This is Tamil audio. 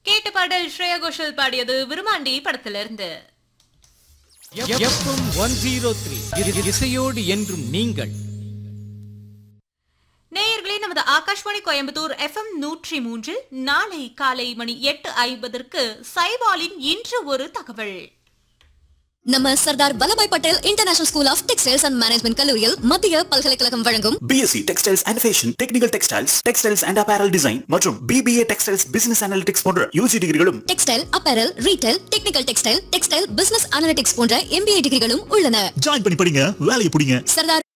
கேட்ட பாடல் ஸ்ரேயா கோஷல் பாடியது விருமாண்டி படத்திலிருந்து எஃப்எம் ஒன் ஜீரோ த்ரீ இசையோடு என்றும் நீங்கள் நேயர்களே நமது ஆகாஷ்வாணி கோயம்புத்தூர் எஃப்எம் நூற்றி மூன்றில் நாளை காலை மணி எட்டு ஐம்பதற்கு சைபாலின் இன்று ஒரு தகவல் நம்ம Sardar Vallabhbhai Patel international school of textiles and management கல்லூரியில் மத்திய பல்கலைக்கழகம் வழங்கும் BSc textiles and fashion technical textiles textiles and apparel design மற்றும் பிபிஏ டெக்ஸ்டைல்ஸ் பிசினஸ் அனாலிட்டிக்ஸ் போன்ற யூஜி டிகிரிகளும் textile apparel retail technical textile textile business analytics போன்ற எம்பிஏ டிகிரிகளும் உள்ளன ஜாயின் பண்ணி படிங்க வேலையை பிடிங்க சர்தார்